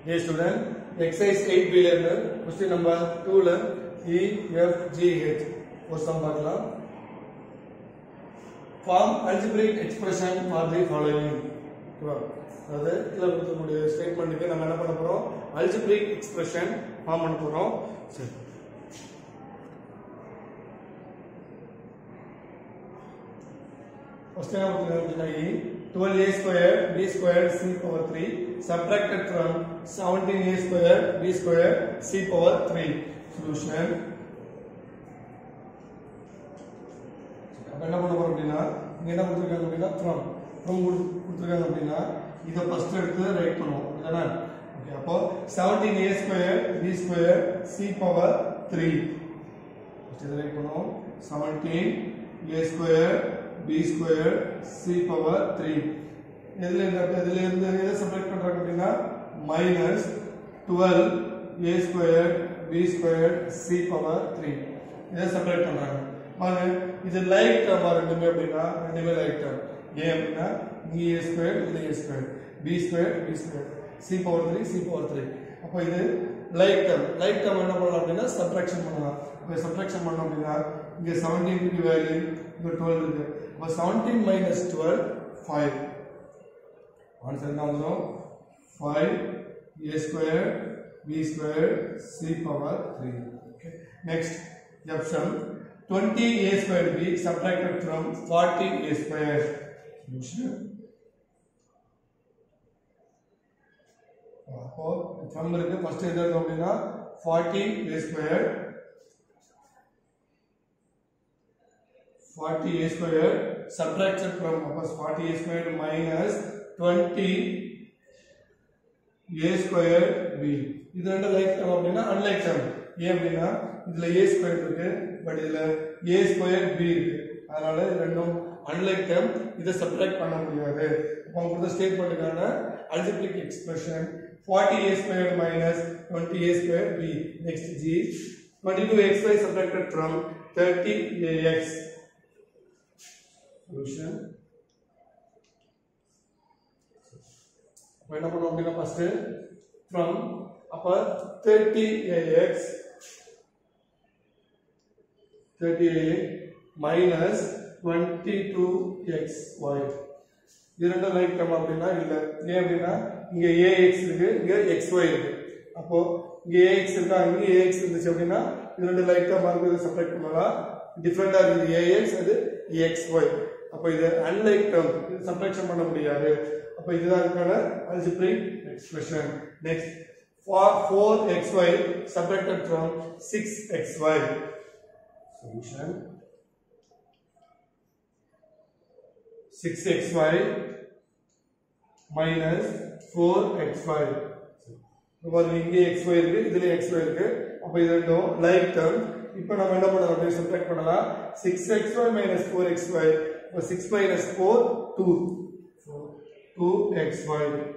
Dear student, exercise 8 B ல இருந்து question number 2 ல E, F, G, H ஒரு sum பார்க்கலாம் form algebraic expression for the following ஓகேவா? அதாவது இதில் கொடுக்கக்கூடிய ஸ்டேட்மெண்ட்டுக்கு நம்ம என்ன பண்ண போறோம் algebraic expression ஃபார்ம் பண்ண போறோம் சரி First என்ன கொடுத்துருக்காங்க அப்படின்னா E 12a square b square c power 3 subtracted from 17a square b square c power 3 solution அப்ப என்ன பண்ண போறோம் அப்படின்னா இங்க என்ன கொடுத்துருக்காங்க அப்படின்னா from from கொடுத்துருக்காங்க அப்படின்னா இதை ஃபர்ஸ்ட் எடுத்து ரைட் பண்ணுவோம் அப்படிதானே ஓகே அப்போ 17a square b square c power 3 first இதை ரைட் பண்ணுவோம் 17 a square b square c power 3 இதுல இந்த இதுல இருந்து எதை செப்பரேட் பண்றாங்க அப்படின்னா minus 12 a square b square c power 3 இதை செப்பரேட் பண்றாங்க பாருங்க இது லைட் டேர்மா ரெண்டுமே அப்படின்னா ரெண்டுமே லைட் டேர்ம் ஏன் அப்படின்னா இங்க a ஸ்கொயர் இது a square b square b square c power 3 c power 3 அப்போ இது லைட் டேர்ம் லைட் டேர்ம் என்ன பண்ணலாம் அப்படின்னா சப்ட்ராக்ஷன் பண்ணலாம் இப்போ சப்ட்ராக்ஷன் பண்ணோம் அப்படின்னா இங்க 17 க்கு வேல்யூ இங்க 12 இருக்கு அப்போ 17 மைனஸ் 12 5 ஆன்சர் என்ன வந்துடும் 5 a square b square c power 3 okay next f sum 20 a square b subtracted from 40 a square solution அப்போ sum இருக்கு ஃபர்ஸ்ட் எது இருக்கும் அப்படின்னா 40 a square 40 a square subtracted from அப்போ 40 a square minus 20 a square b இது ரெண்டு like term அப்படின்னா unlike term ஏன் அப்படின்னா இதுல a ஸ்கொயர் இருக்கு பட் இதுல a ஸ்கொயர் b இருக்கு அதனால இது ரெண்டும் அன்லைக் டேர்ம் இதை சப்ட்ராக்ட் பண்ண முடியாது அப்போ அவங்க கொடுத்த ஸ்டேட்மெண்ட்டுக்கான algebraic expression 40 a squared minus 20 a squared b next g 22 xy subtracted from 30 ax solution அப்போ என்ன பண்ணுவோம் அப்படின்னா ஃபர்ஸ்ட் ஃப்ரம் அப்போ thirty AX thirty A minus twenty two X Y இது ரெண்டும் லைக் டேர்ம் அப்படின்னா இல்லை ஏன் அப்படின்னா இங்கே ஏஎக்ஸ் இருக்கு இங்கே எக்ஸ் ஒய் இருக்கு அப்போ இங்கே ஏஎக்ஸ் இருக்கா இங்கே ஏஎக்ஸ் இருந்துச்சு அப்படின்னா இது ரெண்டு லைக் டேர்ம் இருக்கிறது செப்பரேட் பண்ணலாம் டிஃப்ரெண்டா இருக்குது ஏஎக்ஸ் அது எக்ஸ் ஒய் அப்போ இது அன்லைக் டேர்ம் இது சப்ரேக்ஷன் பண்ண முடியாது அப்போ இதுதான் இருக்கான algebraic expression next for 4xy subtracted from 6xy solution 6xy minus 4xy பாருங்க இங்கே xy இருக்கு இதுல xy இருக்கு அப்ப இது ரெண்டும் லைக் டேர்ம் இப்போ நம்ம என்ன பண்ணலாம் அப்படியே சப்ட்ராக்ட் பண்ணலாம் 6xy minus 4xy அப்ப 6 minus 4 2 2xy